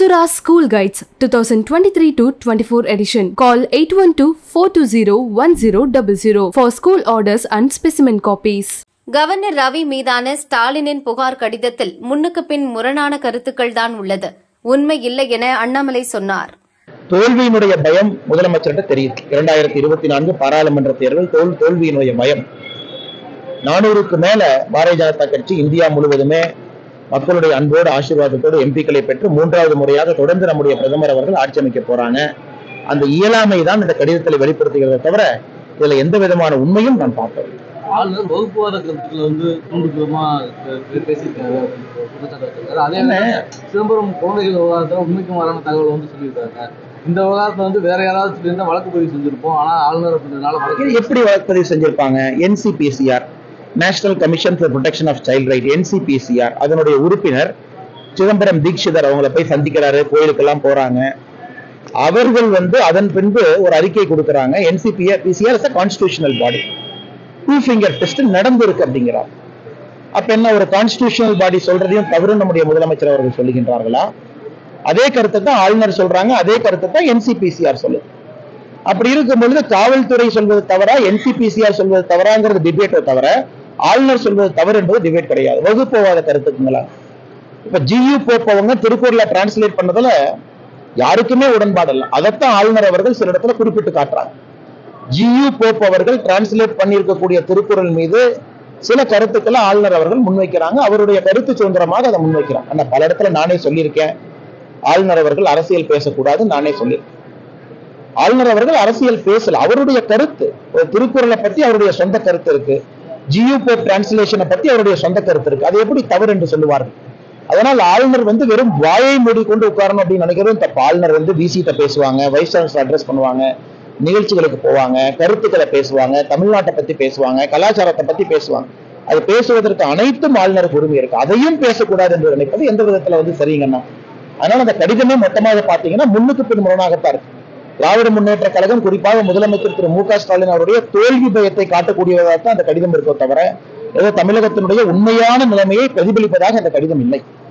Apsara School Guides 2023 to 24 edition. Call 812-420-1000 for school orders and specimen copies. Governor Ravi மீதான ஸ்டாலினின் புகார் கடிதத்தில் முன்னுக்கு பின் முரணான கருத்துக்கள் தான் உள்ளது உண்மை இல்லை என அண்ணாமலை சொன்னார் தோல்வியினுடைய பயம் முதலமைச்சர்கிட்ட தெரியுது இரண்டாயிரத்தி இருபத்தி நான்கு பாராளுமன்ற தேர்தல் தோல் தோல்வியினுடைய பயம் நானூறுக்கு மேல பாரதிய ஜனதா கட்சி இந்தியா முழுவதுமே மக்களுடைய அன்போடு ஆசீர்வாதத்தோடு எம்பிக்களை பெற்று மூன்றாவது முறையாக தொடர்ந்து நம்முடைய பிரதமர் அவர்கள் ஆட்சி அமைக்க போறாங்க அந்த இயலாமை தான் இந்த கடிதத்தில் வெளிப்படுத்துகிறத தவிர இதுல எந்த விதமான உண்மையும் நான் பார்க்கவில்லை ஆளுநர் வகுப்புவாத கருத்துக்களை வந்து தூண்டுதலமா பே- பேசியிருக்காரு அப்படின்ற ஒரு குற்றச்சாட்டு வச்சிருக்காரு அதே நேரம் சிதம்பரம் குழந்தைகள் விவகாரத்துல உண்மைக்கு மாறான தகவல் வந்து சொல்லியிருக்காங்க இந்த விவகாரத்தை வந்து வேற யாராவது சொல்லியிருந்தா வழக்கு பதிவு செஞ்சிருப்போம் ஆனா ஆளுநர் அப்படின்றதுனால வழக்கு இது எப்படி வழக்குப்பதிவு செஞ்சிருப்பாங்க NCPCR national commission for protection of child right NCPCR அதனுடைய உறுப்பினர் சிதம்பரம் தீக்ஷிதர் அவங்கள போய் சந்திக்கிறாரு கோயிலுக்கெல்லாம் போறாங்க அவர்கள் வந்து அதன் பின்பு ஒரு அறிக்கை கொடுக்கறாங்க NCPR PCR is constitutional body two finger test நடந்திருக்கு அப்படிங்கிறார் அப்ப என்ன ஒரு கான்ஸ்டியூஷனல் பாடி சொல்றதையும் தவறு நம்முடைய முதலமைச்சர் அவர்கள் சொல்லுகின்றார்களா அதே கருத்தை தான் ஆளுநர் சொல்றாங்க அதே கருத்தை தான் என்சிபிசிஆர் சொல்லுது அப்படி இருக்கும் பொழுது காவல்துறை சொல்வது தவறா என்சிபிசிஆர் சொல்வது தவறாங்கிறது டிபேட்டை தவிர ஆளுநர் சொல்வது தவறு என்பது டிபேட் கிடையாது வகுப்புவாத கருத்துக்குங்களா இப்ப ஜியு போப் அவங்க திருக்குறளை டிரான்ஸ்லேட் பண்ணதுல யாருக்குமே உடன்பாடு இல்லை அதைத்தான் ஆளுநர் அவர்கள் சில இடத்துல குறிப்பிட்டு காட்டுறாங்க ஜியு போப் அவர்கள் டிரான்ஸ்லேட் பண்ணியிருக்கக்கூடிய திருக்குறள் மீது சில கருத்துக்களை ஆளுநர் அவர்கள் முன்வைக்கிறாங்க அவருடைய கருத்து சுதந்திரமாக அதை முன்வைக்கிறாங்க ஆனா பல இடத்துல நானே சொல்லியிருக்கேன் ஆளுநர் அவர்கள் அரசியல் பேசக்கூடாது நானே சொல்லியிருக்கேன் ஆளுநர் அவர்கள் அரசியல் பேசல அவருடைய கருத்து ஒரு திருக்குறளை பத்தி அவருடைய சொந்த கருத்து இருக்கு ஜியு போப் டிரான்ஸ்லேஷனை பத்தி அவருடைய சொந்த கருத்து இருக்கு அது எப்படி தவறு என்று சொல்லுவார்கள் அதனால் ஆளுநர் வந்து வெறும் வாயை மூடிக்கொண்டு உட்காரணும் அப்படின்னு நினைக்கிறதும் தப்பு ஆளுநர் வந்து விசிட்ட பேசுவாங்க வைஸ் சான்சலர் அட்ரஸ் பண்ணுவாங்க நிகழ்ச்சிகளுக்கு போவாங்க கருத்துக்களை பேசுவாங்க தமிழ்நாட்டை பத்தி பேசுவாங்க கலாச்சாரத்தை பத்தி பேசுவாங்க அது பேசுவதற்கு அனைத்தும் ஆளுநருக்கு உரிமை இருக்கு அதையும் பேசக்கூடாது என்று நினைப்பது எந்த விதத்துல வந்து சரிங்கண்ணா அதனால அந்த கடிதமே மொத்தமாக பாத்தீங்கன்னா முன்னுக்கு பின் முரணாகத்தான் இருக்கு திராவிட முன்னேற்ற கழகம் குறிப்பாக முதலமைச்சர் திரு மு க ஸ்டாலின் அவருடைய தோல்வி பயத்தை காட்டக்கூடியதாக தான் அந்த கடிதம் இருக்கோ தவிர ஏதோ தமிழகத்தினுடைய உண்மையான நிலைமையை பிரதிபலிப்பதாக அந்த கடிதம் இல்லை